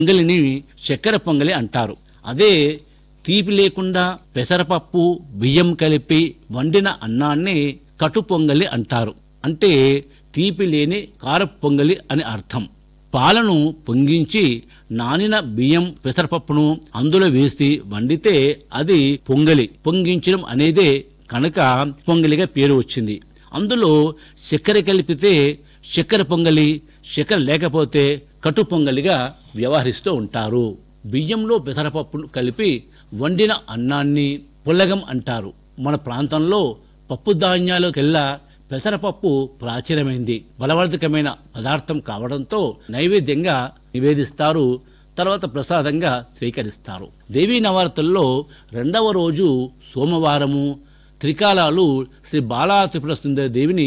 పొంగలిని చక్కెర పొంగలి అంటారు అదే తీపి లేకుండా పెసరపప్పు బియ్యం కలిపి వండిన అన్నాన్ని కటు పొంగలి అంటారు అంటే తీపి లేని కార పొంగలి అని అర్థం పాలను పొంగించి నానిన బియ్యం పెసరపప్పును అందులో వేసి వండితే అది పొంగలి పొంగించడం అనేదే కనుక పొంగలిగా పేరు వచ్చింది అందులో చక్కెర కలిపితే చక్కెర పొంగలి చక్కెర లేకపోతే కటు పొంగలిగా వ్యవహరిస్తూ ఉంటారు బియ్యంలో పెసరపప్పును కలిపి వండిన అన్నాన్ని పుల్లగం అంటారు మన ప్రాంతంలో పప్పు ధాన్యాలకెల్లా పెసరపప్పు ప్రాచీనమైంది బలవర్ధకమైన పదార్థం కావడంతో నైవేద్యంగా నివేదిస్తారు తర్వాత ప్రసాదంగా స్వీకరిస్తారు దేవీ నవరాత్రుల్లో రెండవ రోజు సోమవారము త్రికాలాలు శ్రీ బాలా త్రిపుర సుందరి దేవిని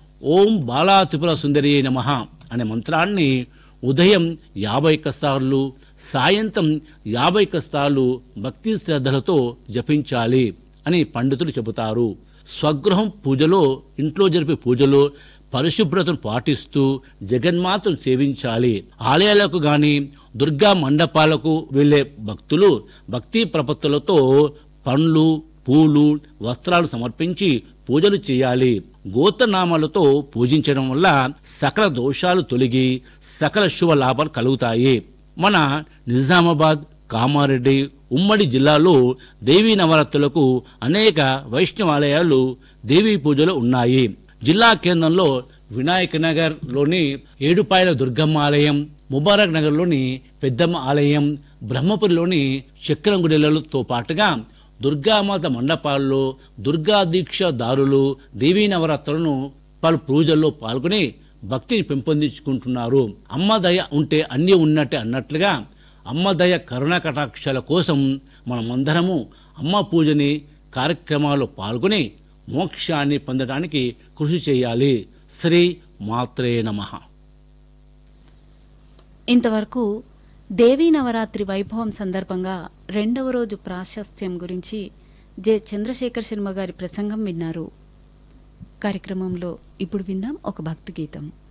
ఓం బాలా త్రిపుర సుందరి నమ అనే మంత్రాన్ని ఉదయం యాభై ఒక్క సార్లు సాయంత్రం యాభై ఒక్క సార్లు భక్తి శ్రద్ధలతో జపించాలి అని పండితులు చెబుతారు స్వగృహం పూజలో ఇంట్లో జరిపే పూజలో పరిశుభ్రతను పాటిస్తూ జగన్మాతను సేవించాలి ఆలయాలకు గాని దుర్గా మండపాలకు వెళ్ళే భక్తులు భక్తి ప్రపత్తులతో పండ్లు పూలు వస్త్రాలు సమర్పించి పూజలు చేయాలి గోత్రనామాలతో పూజించడం వల్ల సకల దోషాలు తొలగి సకల శుభ లాభాలు కలుగుతాయి మన నిజామాబాద్ కామారెడ్డి ఉమ్మడి జిల్లాలో దేవీ నవరాత్రులకు అనేక వైష్ణవాలయాలు దేవీ పూజలు ఉన్నాయి జిల్లా కేంద్రంలో వినాయక నగర్ లోని ఏడుపాయల దుర్గమ్మ ఆలయం ముబారక్ నగర్లోని పెద్దమ్మ ఆలయం బ్రహ్మపురిలోని చక్రంగుడిలతో పాటుగా దుర్గామాత మండపాల్లో దుర్గా దీక్ష దారులు దేవీ నవరాత్రులను పలు పూజల్లో పాల్గొని భక్తిని పెంపొందించుకుంటున్నారు అమ్మ దయ ఉంటే అన్నీ ఉన్నట్టే అన్నట్లుగా అమ్మ దయ కరుణ కటాక్షాల కోసం మనమందరము అమ్మ పూజని కార్యక్రమాల్లో పాల్గొని మోక్షాన్ని పొందడానికి కృషి చేయాలి శ్రీ మాత్రే నమః ఇంతవరకు దేవీ నవరాత్రి వైభవం సందర్భంగా రెండవ రోజు ప్రాశస్త్యం గురించి జె చంద్రశేఖర్ శర్మ గారి ప్రసంగం విన్నారు కార్యక్రమంలో ఇప్పుడు విందాం ఒక భక్తి గీతం